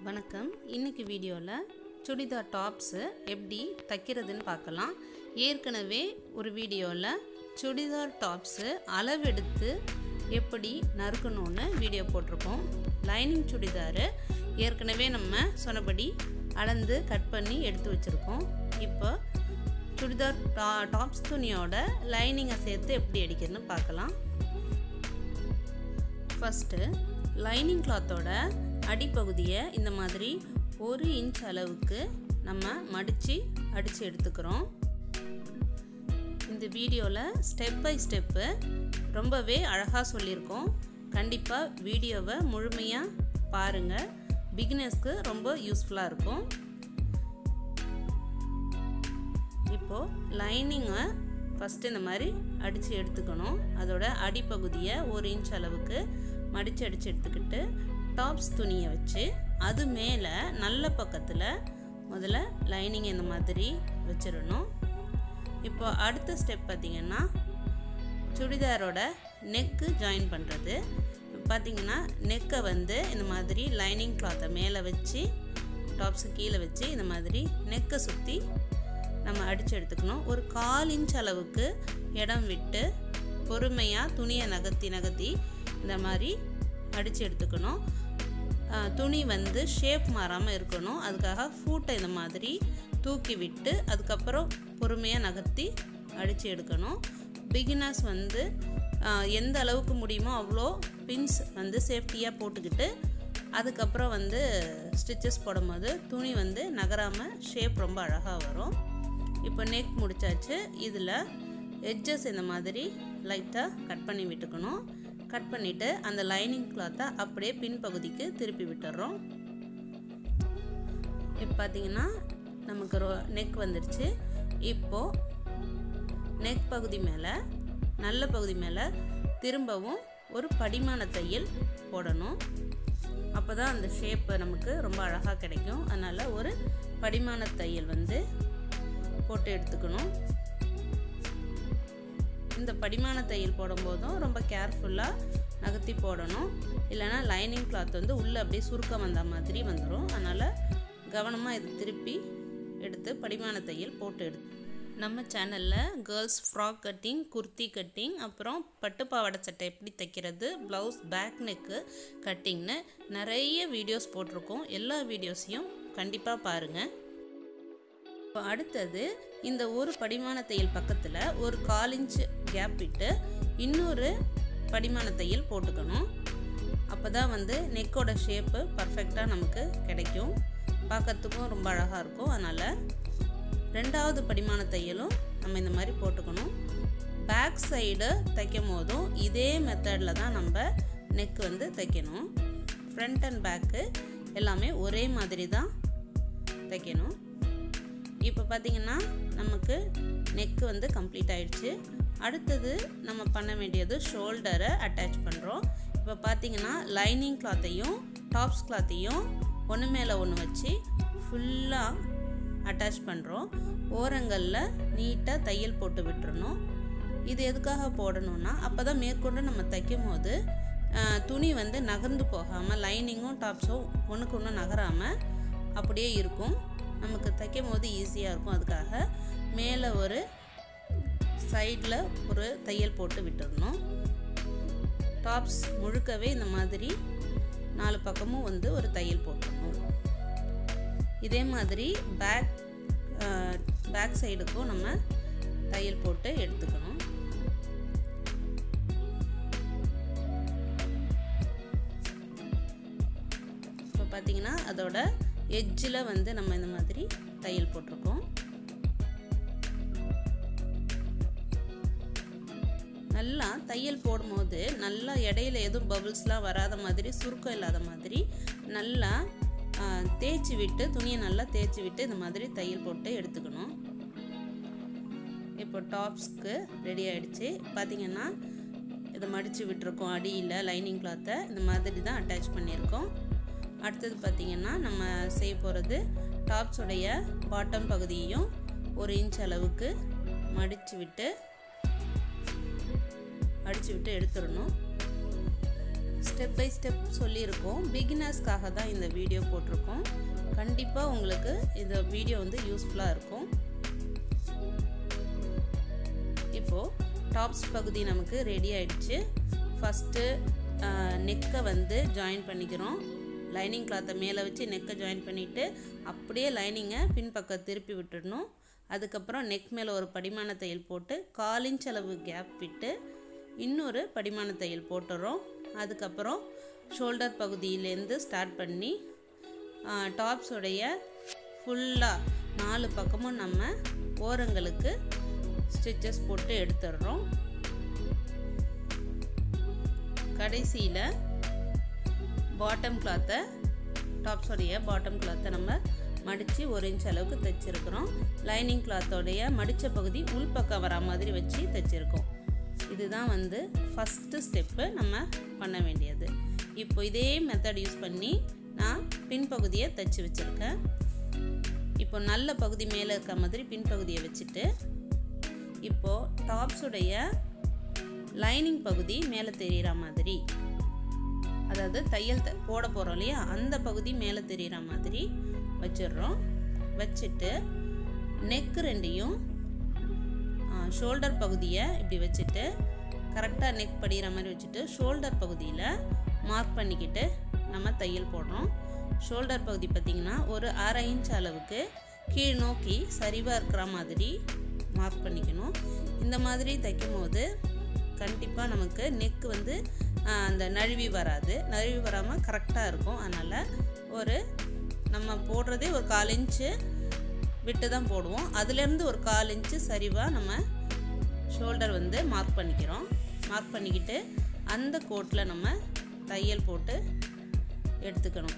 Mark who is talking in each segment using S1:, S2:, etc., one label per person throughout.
S1: வணக்கம் இன்னைக்கு வீடியோவில் சுடிதார் டாப்ஸு எப்படி தைக்கிறதுன்னு பார்க்கலாம் ஏற்கனவே ஒரு வீடியோவில் சுடிதார் டாப்ஸு அளவெடுத்து எப்படி நறுக்கணும்னு வீடியோ போட்டிருக்கோம் லைனிங் சுடிதாரு ஏற்கனவே நம்ம சொன்னபடி அளந்து கட் பண்ணி எடுத்து வச்சுருக்கோம் இப்போ சுடிதார் டா டாப்ஸ் துணியோட லைனிங்கை சேர்த்து எப்படி அடிக்கிறதுன்னு பார்க்கலாம் ஃபஸ்ட்டு லைனிங் கிளாத்தோட அடிப்பகுதியை இந்த மாதிரி ஒரு இன்ச் அளவுக்கு நம்ம மடித்து அடித்து எடுத்துக்கிறோம் இந்த வீடியோவில் ஸ்டெப் பை ஸ்டெப்பு ரொம்பவே அழகாக சொல்லியிருக்கோம் கண்டிப்பாக வீடியோவை முழுமையாக பாருங்கள் பிகினர்ஸ்க்கு ரொம்ப யூஸ்ஃபுல்லாக இருக்கும் இப்போது லைனிங்கை ஃபஸ்ட்டு இந்த மாதிரி அடித்து எடுத்துக்கணும் அதோட அடிப்பகுதியை ஒரு இன்ச் அளவுக்கு மடித்து அடித்து எடுத்துக்கிட்டு டாப்ஸ் துணியை வச்சு அது மேலே நல்ல பக்கத்தில் முதல்ல லைனிங் இந்த மாதிரி வச்சிடணும் இப்போ அடுத்த ஸ்டெப் பார்த்திங்கன்னா சுடிதாரோட நெக்கு ஜாயின் பண்ணுறது பார்த்திங்கன்னா நெக்கை வந்து இந்த மாதிரி லைனிங் கிளாத்தை மேலே வச்சு டாப்ஸு கீழே வச்சு இந்த மாதிரி நெக்கை சுற்றி நம்ம அடித்து எடுத்துக்கணும் ஒரு கால் இன்ச் அளவுக்கு இடம் விட்டு பொறுமையாக துணியை நகர்த்தி நகர்த்தி இந்த மாதிரி அடித்து எடுத்துக்கணும் துணி வந்து ஷேப் மாறாமல் இருக்கணும் அதுக்காக ஃபூட்டை இந்த மாதிரி தூக்கி விட்டு அதுக்கப்புறம் பொறுமையாக நகர்த்தி அடித்து எடுக்கணும் பிகினர்ஸ் வந்து எந்த அளவுக்கு முடியுமோ அவ்வளோ பின்ஸ் வந்து சேஃப்டியாக போட்டுக்கிட்டு அதுக்கப்புறம் வந்து ஸ்டிச்சஸ் போடும்போது துணி வந்து நகராமல் ஷேப் ரொம்ப அழகாக வரும் இப்போ நெக் முடிச்சாச்சு இதில் எட்ஜஸ் இந்த மாதிரி லைட்டாக கட் பண்ணி விட்டுக்கணும் கட் பண்ணிவிட்டு அந்த லைனிங் கிளாத்தை அப்படியே பின்பகுதிக்கு திருப்பி விட்டுறோம் இப்போ பார்த்தீங்கன்னா நமக்கு ரோ நெக் வந்துடுச்சு இப்போது நெக் பகுதி மேலே நல்ல பகுதி மேலே திரும்பவும் ஒரு படிமான தையல் போடணும் அப்போ தான் அந்த ஷேப்பு நமக்கு ரொம்ப அழகாக கிடைக்கும் அதனால் ஒரு படிமான தையல் வந்து போட்டு எடுத்துக்கணும் இந்த படிமான தையல் போடும்போதும் ரொம்ப கேர்ஃபுல்லாக நகர்த்தி போடணும் இல்லைனா லைனிங் கிளாத் வந்து உள்ளே அப்படியே சுருக்கம் வந்த மாதிரி வந்துடும் அதனால் கவனமாக இது திருப்பி எடுத்து படிமான தையல் போட்டு எடுத்து நம்ம சேனலில் girls frock cutting kurti cutting அப்புறம் பட்டுப்பாவாடை சட்டை எப்படி தைக்கிறது ப்ளவுஸ் பேக் நெக்கு கட்டிங்னு நிறைய வீடியோஸ் போட்டிருக்கோம் எல்லா வீடியோஸையும் கண்டிப்பாக பாருங்கள் இப்போ அடுத்தது இந்த ஒரு படிமான தையல் பக்கத்தில் ஒரு கால் இன்ச் கேப் விட்டு இன்னொரு படிமான தையல் போட்டுக்கணும் அப்போ தான் வந்து நெக்கோட ஷேப்பு பர்ஃபெக்டாக நமக்கு கிடைக்கும் பார்க்கறதுக்கும் ரொம்ப அழகாக இருக்கும் அதனால் ரெண்டாவது படிமான தையலும் நம்ம இந்த மாதிரி போட்டுக்கணும் பேக் சைடு தைக்கும் போதும் இதே மெத்தடில் தான் நம்ம நெக் வந்து தைக்கணும் ஃப்ரண்ட் அண்ட் பேக்கு எல்லாமே ஒரே மாதிரி தான் தைக்கணும் இப்போ பார்த்திங்கன்னா நமக்கு நெக்கு வந்து கம்ப்ளீட் ஆயிடுச்சு அடுத்தது நம்ம பண்ண வேண்டியது ஷோல்டரை அட்டாச் பண்ணுறோம் இப்போ பார்த்திங்கன்னா லைனிங் கிளாத்தையும் டாப்ஸ் கிளாத்தையும் ஒன்று மேலே ஒன்று வச்சு ஃபுல்லாக அட்டாச் பண்ணுறோம் ஓரங்களில் நீட்டாக தையல் போட்டு விட்டுறணும் இது எதுக்காக போடணும்னா அப்போ தான் மேற்கொண்டு நம்ம தைக்கும் போது துணி வந்து நகர்ந்து போகாமல் லைனிங்கும் டாப்ஸும் ஒன்றுக்கு ஒன்று நகராமல் அப்படியே இருக்கும் நமக்கு தைக்கும் போது ஈஸியாக இருக்கும் அதுக்காக மேலே ஒரு சைடில் ஒரு தையல் போட்டு விட்டுடணும் டாப்ஸ் முழுக்கவே இந்த மாதிரி நாலு பக்கமும் வந்து ஒரு தையல் போட்டுடணும் இதே மாதிரி பேக் பேக் சைடுக்கும் நம்ம தையல் போட்டு எடுத்துக்கணும் இப்போ பார்த்தீங்கன்னா அதோட எட்ஜில் வந்து நம்ம இந்த மாதிரி தையல் போட்டிருக்கோம் நல்லா தையல் போடும்போது நல்லா இடையில எதுவும் பபுள்ஸ்லாம் வராத மாதிரி சுருக்கம் இல்லாத மாதிரி நல்லா தேய்ச்சி விட்டு துணியை நல்லா தேய்ச்சி விட்டு இந்த மாதிரி தையல் போட்டு எடுத்துக்கணும் இப்போ டாப்ஸ்க்கு ரெடி ஆகிடுச்சு பார்த்திங்கன்னா இதை மடித்து விட்டுருக்கோம் அடியில் லைனிங் கிளாத்தை இந்த மாதிரி தான் அட்டாச் பண்ணியிருக்கோம் அடுத்தது பார்த்திங்கன்னா நம்ம செய்ய போகிறது டாப்ஸுடைய பாட்டம் பகுதியையும் ஒரு இன்ச் அளவுக்கு மடித்து விட்டு அடித்து விட்டு எடுத்துடணும் ஸ்டெப் பை ஸ்டெப் சொல்லியிருக்கோம் பிகினர்ஸ்க்காக தான் இந்த வீடியோ போட்டிருக்கோம் கண்டிப்பாக உங்களுக்கு இந்த வீடியோ வந்து யூஸ்ஃபுல்லாக இருக்கும் இப்போது டாப்ஸ் பகுதி நமக்கு ரெடி ஆயிடுச்சு ஃபஸ்ட்டு நெக்கை வந்து ஜாயின் பண்ணிக்கிறோம் லைனிங் கிளாத்தை மேலே வச்சு நெக்கை ஜாயின் பண்ணிவிட்டு அப்படியே லைனிங்கை பின்பக்கம் திருப்பி விட்டுடணும் அதுக்கப்புறம் நெக் மேலே ஒரு படிமான தையல் போட்டு கால் இன்ச் அளவு கேப் விட்டு இன்னொரு படிமான தையல் போட்டுறோம் அதுக்கப்புறம் ஷோல்டர் பகுதியிலேருந்து ஸ்டார்ட் பண்ணி டாப்ஸுடைய ஃபுல்லாக நாலு பக்கமும் நம்ம ஓரங்களுக்கு ஸ்டிச்சஸ் போட்டு எடுத்துடுறோம் கடைசியில் பாட்டம் கிளாத்தை டாப்ஸோடைய பாட்டம் கிளாத்தை நம்ம மடித்து ஒரு இன்ச் அளவுக்கு தைச்சிருக்கிறோம் லைனிங் கிளாத்தோடைய மடித்த பகுதி உள்பக்கம் வரா மாதிரி வச்சு தைச்சிருக்கோம் இதுதான் வந்து ஃபஸ்ட்டு ஸ்டெப்பு நம்ம பண்ண வேண்டியது இப்போ இதே மெத்தட் யூஸ் பண்ணி நான் பின்பகுதியை தைச்சி வச்சுருக்கேன் இப்போ நல்ல பகுதி மேலே இருக்க மாதிரி பின்பகுதியை வச்சுட்டு இப்போது டாப்ஸுடைய லைனிங் பகுதி மேலே தெரிகிற மாதிரி அதாவது தையல் த போட போகிறோம் இல்லையா அந்த பகுதி மேலே தெரிகிற மாதிரி வச்சிடுறோம் வச்சுட்டு நெக்கு ரெண்டையும் ஷோல்டர் பகுதியை இப்படி வச்சுட்டு கரெக்டாக நெக் படிகிற மாதிரி வச்சுட்டு ஷோல்டர் பகுதியில் மார்க் பண்ணிக்கிட்டு நம்ம தையல் போடுறோம் ஷோல்டர் பகுதி பார்த்திங்கன்னா ஒரு அரை இன்ச் அளவுக்கு கீழ் நோக்கி சரிவாக இருக்கிற மாதிரி மார்க் பண்ணிக்கணும் இந்த மாதிரி தைக்கும் போது கண்டிப்பாக நமக்கு நெக்கு வந்து அந்த நழுவி வராது நழுவி வராமல் கரெக்டாக இருக்கும் அதனால் ஒரு நம்ம போடுறதே ஒரு கால் இன்ச்சு விட்டு தான் போடுவோம் அதுலேருந்து ஒரு கால் இன்ச்சு சரிவாக நம்ம ஷோல்டர் வந்து மார்க் பண்ணிக்கிறோம் மார்க் பண்ணிக்கிட்டு அந்த கோட்டில் நம்ம தையல் போட்டு எடுத்துக்கணும்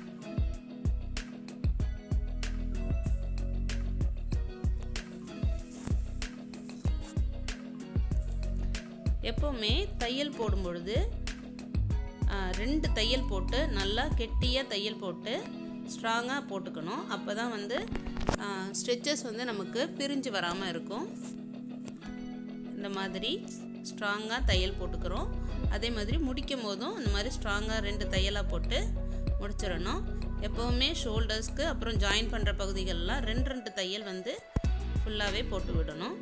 S1: எப்போவுமே தையல் போடும் பொழுது ரெண்டு தையல் போட்டு நல்லா கெட்டியாக தையல் போட்டு ஸ்ட்ராங்காக போட்டுக்கணும் அப்போ தான் வந்து ஸ்ட்ரெச்சஸ் வந்து நமக்கு பிரிஞ்சு வராமல் இருக்கும் இந்த மாதிரி ஸ்ட்ராங்காக தையல் போட்டுக்கிறோம் அதே மாதிரி முடிக்கும் போதும் இந்த மாதிரி ஸ்ட்ராங்காக ரெண்டு தையலாக போட்டு முடிச்சிடணும் எப்போவுமே ஷோல்டர்ஸ்க்கு அப்புறம் ஜாயின் பண்ணுற பகுதிகளெலாம் ரெண்டு ரெண்டு தையல் வந்து ஃபுல்லாகவே போட்டு விடணும்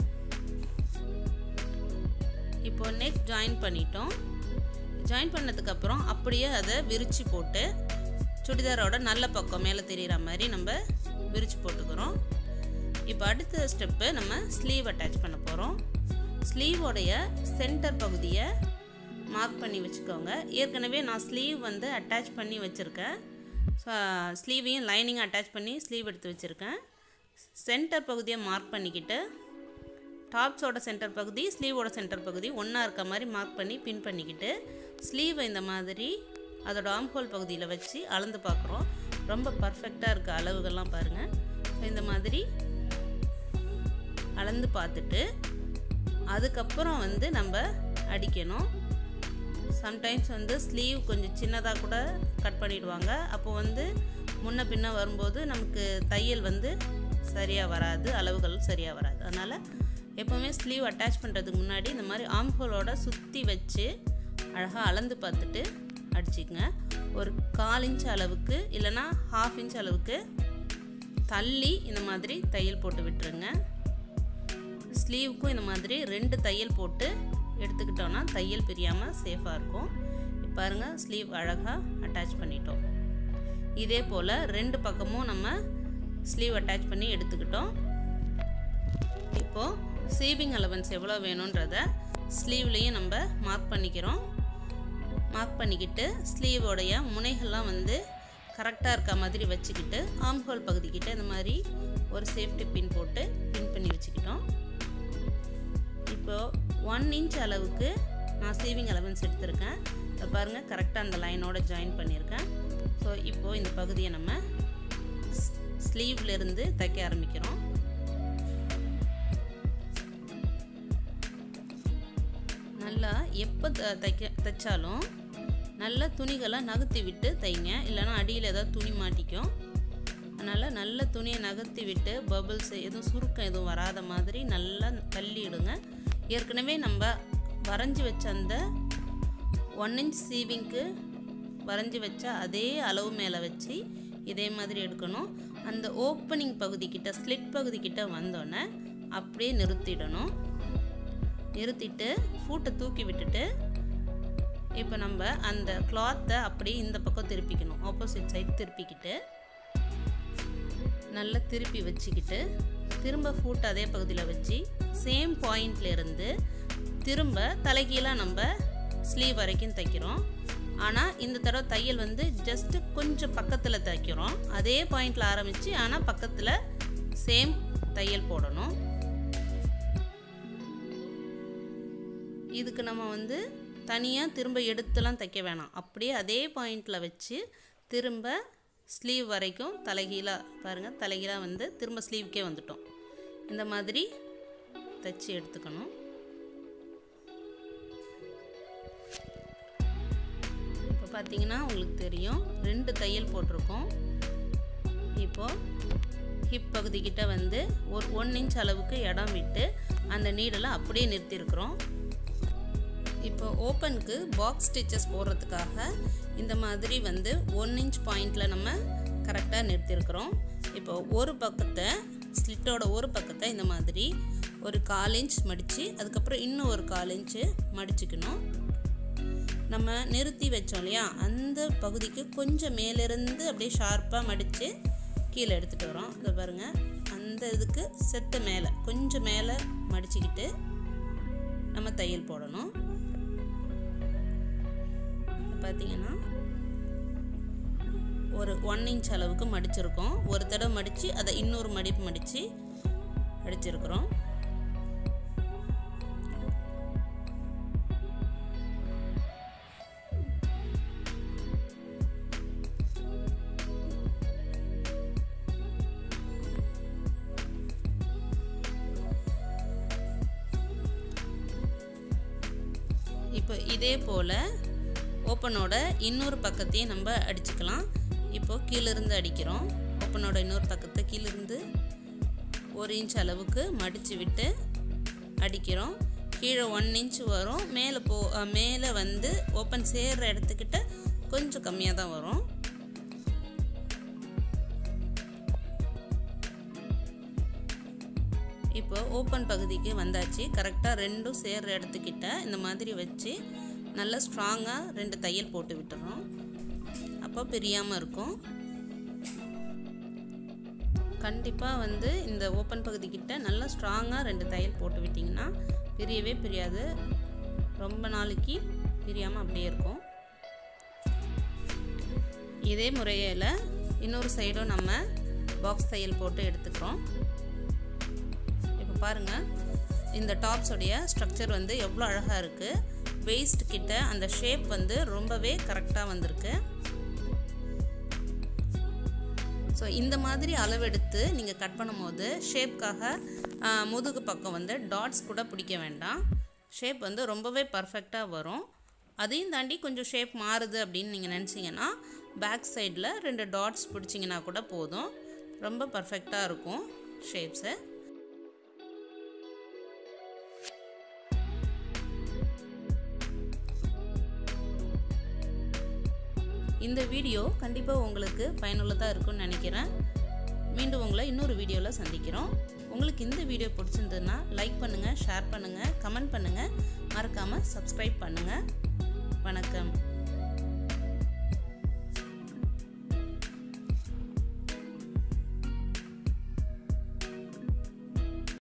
S1: இப்போ நெக் ஜாயின் பண்ணிட்டோம் ஜாயின் பண்ணதுக்கப்புறம் அப்படியே அதை விரித்து போட்டு சுடிதாரோட நல்ல பக்கம் மேலே தெரிகிற மாதிரி நம்ம விரித்து போட்டுக்கிறோம் இப்போ அடுத்த ஸ்டெப்பு நம்ம ஸ்லீவ் அட்டாச் பண்ண போகிறோம் ஸ்லீவோடைய சென்டர் பகுதியை மார்க் பண்ணி வச்சுக்கோங்க ஏற்கனவே நான் ஸ்லீவ் வந்து அட்டாச் பண்ணி வச்சுருக்கேன் ஸ்லீவையும் லைனிங் அட்டாச் பண்ணி ஸ்லீவ் எடுத்து வச்சுருக்கேன் சென்டர் பகுதியை மார்க் பண்ணிக்கிட்டு டாப்ஸோட சென்டர் பகுதி ஸ்லீவோட சென்டர் பகுதி ஒன்றா இருக்க மாதிரி மார்க் பண்ணி பின் பண்ணிக்கிட்டு ஸ்லீவை இந்த மாதிரி அதோட ஆம்ஹோல் பகுதியில் வச்சு அளந்து பார்க்குறோம் ரொம்ப பர்ஃபெக்டாக இருக்க அளவுகள்லாம் பாருங்கள் ஸோ இந்த மாதிரி அளந்து பார்த்துட்டு அதுக்கப்புறம் வந்து நம்ம அடிக்கணும் சம்டைம்ஸ் வந்து ஸ்லீவ் கொஞ்சம் சின்னதாக கூட கட் பண்ணிவிடுவாங்க அப்போ வந்து முன்ன பின்ன வரும்போது நமக்கு தையல் வந்து சரியாக வராது அளவுகள் சரியாக வராது அதனால் எப்போவுமே ஸ்லீவ் அட்டாச் பண்ணுறதுக்கு முன்னாடி இந்த மாதிரி ஆம்ஹோலோட சுற்றி வச்சு அழகாக அளந்து பார்த்துட்டு அடிச்சிக்கங்க ஒரு கால் இன்ச் அளவுக்கு இல்லைனா ஹாஃப் இன்ச் அளவுக்கு தள்ளி இந்த மாதிரி தையல் போட்டு விட்டுருங்க ஸ்லீவுக்கும் இந்த மாதிரி ரெண்டு தையல் போட்டு எடுத்துக்கிட்டோன்னா தையல் பிரியாமல் சேஃபாக இருக்கும் பாருங்கள் ஸ்லீவ் அழகாக அட்டாச் பண்ணிட்டோம் இதே போல் ரெண்டு பக்கமும் நம்ம ஸ்லீவ் அட்டாச் பண்ணி எடுத்துக்கிட்டோம் இப்போது சீவிங் அலவன்ஸ் எவ்வளோ வேணுன்றத ஸ்லீவ்லேயும் நம்ம மார்க் பண்ணிக்கிறோம் மார்க் பண்ணிக்கிட்டு ஸ்லீவோடைய முனைகள்லாம் வந்து கரெக்டாக இருக்க மாதிரி வச்சுக்கிட்டு ஆம்ஹோல் பகுதிக்கிட்ட இந்த மாதிரி ஒரு சேஃப்டி பின் போட்டு பின் பண்ணி வச்சுக்கிட்டோம் இப்போது ஒன் இன்ச் அளவுக்கு நான் சீவிங் அலவன்ஸ் எடுத்திருக்கேன் இதை பாருங்கள் கரெக்டாக அந்த லைனோட ஜாயின் பண்ணியிருக்கேன் ஸோ இப்போது இந்த பகுதியை நம்ம ஸ்லீவ்லேருந்து தைக்க ஆரம்பிக்கிறோம் நல்லா எப்போ த தைக்க தைச்சாலும் நல்லா துணிகளை நகர்த்தி விட்டு தைங்க இல்லைன்னா அடியில் ஏதாவது துணி மாட்டிக்கும் அதனால் நல்ல துணியை நகர்த்தி விட்டு பபிள்ஸ் எதுவும் சுருக்கம் எதுவும் வராத மாதிரி நல்லா தள்ளிடுங்க ஏற்கனவே நம்ம வரைஞ்சி வச்ச அந்த ஒன் இன்ச் சீவிங்க்கு வரைஞ்சி வச்ச அதே அளவு மேலே வச்சு இதே மாதிரி எடுக்கணும் அந்த ஓப்பனிங் பகுதிக்கிட்ட ஸ்லிட் பகுதிக்கிட்ட வந்தோடனே அப்படியே நிறுத்திடணும் நிறுத்திட்டு ஃபூட்டை தூக்கி விட்டுட்டு இப்போ நம்ம அந்த கிளாத்தை அப்படியே இந்த பக்கம் திருப்பிக்கணும் ஆப்போசிட் சைடு திருப்பிக்கிட்டு நல்லா திருப்பி வச்சுக்கிட்டு திரும்ப ஃபூட் அதே பகுதியில் வச்சு சேம் பாயிண்ட்ல இருந்து திரும்ப தலைகீழாக நம்ம ஸ்லீவ் வரைக்கும் தைக்கிறோம் ஆனால் இந்த தடவை தையல் வந்து ஜஸ்ட்டு கொஞ்சம் பக்கத்தில் தைக்கிறோம் அதே பாயிண்டில் ஆரம்பித்து ஆனால் பக்கத்தில் சேம் தையல் போடணும் இதுக்கு நம்ம வந்து தனியாக திரும்ப எடுத்துலாம் தைக்க வேணாம் அப்படியே அதே பாயிண்டில் வச்சு திரும்ப ஸ்லீவ் வரைக்கும் தலைகீழாக பாருங்கள் தலைகீழாக வந்து திரும்ப ஸ்லீவுக்கே வந்துட்டோம் இந்த மாதிரி தைச்சி எடுத்துக்கணும் இப்போ பார்த்தீங்கன்னா உங்களுக்கு தெரியும் ரெண்டு தையல் போட்டிருக்கோம் இப்போது ஹிப் பகுதிக்கிட்ட வந்து ஒரு ஒன் இன்ச் அளவுக்கு இடம் விட்டு அந்த நீடலை அப்படியே நிறுத்தியிருக்கிறோம் இப்போ ஓப்பனுக்கு பாக்ஸ் ஸ்டிச்சஸ் போடுறதுக்காக இந்த மாதிரி வந்து ஒன் இன்ச் பாயிண்டில் நம்ம கரெக்டாக நிறுத்தியிருக்கிறோம் இப்போ ஒரு பக்கத்தை ஸ்லிட்டோட ஒரு பக்கத்தை இந்த மாதிரி ஒரு கால் இன்ச் மடித்து அதுக்கப்புறம் இன்னும் ஒரு கால் இன்ச்சு மடிச்சுக்கணும் நம்ம நிறுத்தி வச்சோம் இல்லையா அந்த பகுதிக்கு கொஞ்சம் மேலேருந்து அப்படியே ஷார்ப்பாக மடித்து கீழே எடுத்துகிட்டு வரோம் இதை பாருங்கள் அந்த இதுக்கு செத்த மேலே கொஞ்சம் மேலே மடிச்சுக்கிட்டு நம்ம தையல் போடணும் பார்த்தீங்கன்னா ஒரு ஒன் இன்ச் அளவுக்கு மடிச்சிருக்கோம் ஒரு தடவை மடித்து அதை இன்னொரு மடிப்பு மடித்து அடிச்சிருக்கிறோம் இப்போ இதே போல் ஓப்பனோட இன்னொரு பக்கத்தையும் நம்ம அடிச்சுக்கலாம் இப்போது கீழிருந்து அடிக்கிறோம் ஓப்பனோட இன்னொரு பக்கத்தை கீழிருந்து ஒரு இன்ச் அளவுக்கு மடித்து விட்டு அடிக்கிறோம் கீழே ஒன் இன்ச் வரும் மேலே போ மேலே வந்து ஓப்பன் சேர்ற இடத்துக்கிட்ட கொஞ்சம் கம்மியாக தான் வரும் இப்போ ஓப்பன் பகுதிக்கு வந்தாச்சு கரெக்டாக ரெண்டும் சேர்ற இடத்துக்கிட்ட இந்த மாதிரி வச்சு நல்லா ஸ்ட்ராங்காக ரெண்டு தையல் போட்டு விட்டுறோம் அப்போ பிரியாமல் இருக்கும் கண்டிப்பாக வந்து இந்த ஓப்பன் பகுதிக்கிட்ட நல்லா ஸ்ட்ராங்காக ரெண்டு தையல் போட்டு விட்டிங்கன்னா பிரியவே பிரியாது ரொம்ப நாளைக்கு பிரியாமல் அப்படியே இருக்கும் இதே முறையில் இன்னொரு சைடும் நம்ம பாக்ஸ் தையல் போட்டு எடுத்துக்கிறோம் இப்போ பாருங்கள் இந்த டாப்ஸோடைய ஸ்ட்ரக்சர் வந்து எவ்வளோ அழகாக இருக்குது வெயிஸ்ட் கிட்ட அந்த ஷேப் வந்து ரொம்பவே கரெக்டாக வந்திருக்கு ஸோ இந்த மாதிரி அளவெடுத்து நீங்கள் கட் பண்ணும்போது ஷேப்காக முதுகு பக்கம் வந்து டாட்ஸ் கூட பிடிக்க வேண்டாம் ஷேப் வந்து ரொம்பவே பர்ஃபெக்டாக வரும் அதையும் தாண்டி கொஞ்சம் ஷேப் மாறுது அப்படின்னு நீங்கள் நினச்சிங்கன்னா பேக் சைடில் ரெண்டு டாட்ஸ் பிடிச்சிங்கன்னா கூட போதும் ரொம்ப பர்ஃபெக்டாக இருக்கும் ஷேப்ஸு இந்த வீடியோ கண்டிப்பாக உங்களுக்கு பயனுள்ளதாக இருக்கும்னு நினைக்கிறேன் மீண்டும் உங்களை இன்னொரு வீடியோவில் சந்திக்கிறோம் உங்களுக்கு இந்த வீடியோ பிடிச்சிருந்ததுன்னா லைக் பண்ணுங்கள் ஷேர் பண்ணுங்கள் கமெண்ட் பண்ணுங்கள் மறக்காமல் சப்ஸ்கிரைப் பண்ணுங்கள் வணக்கம்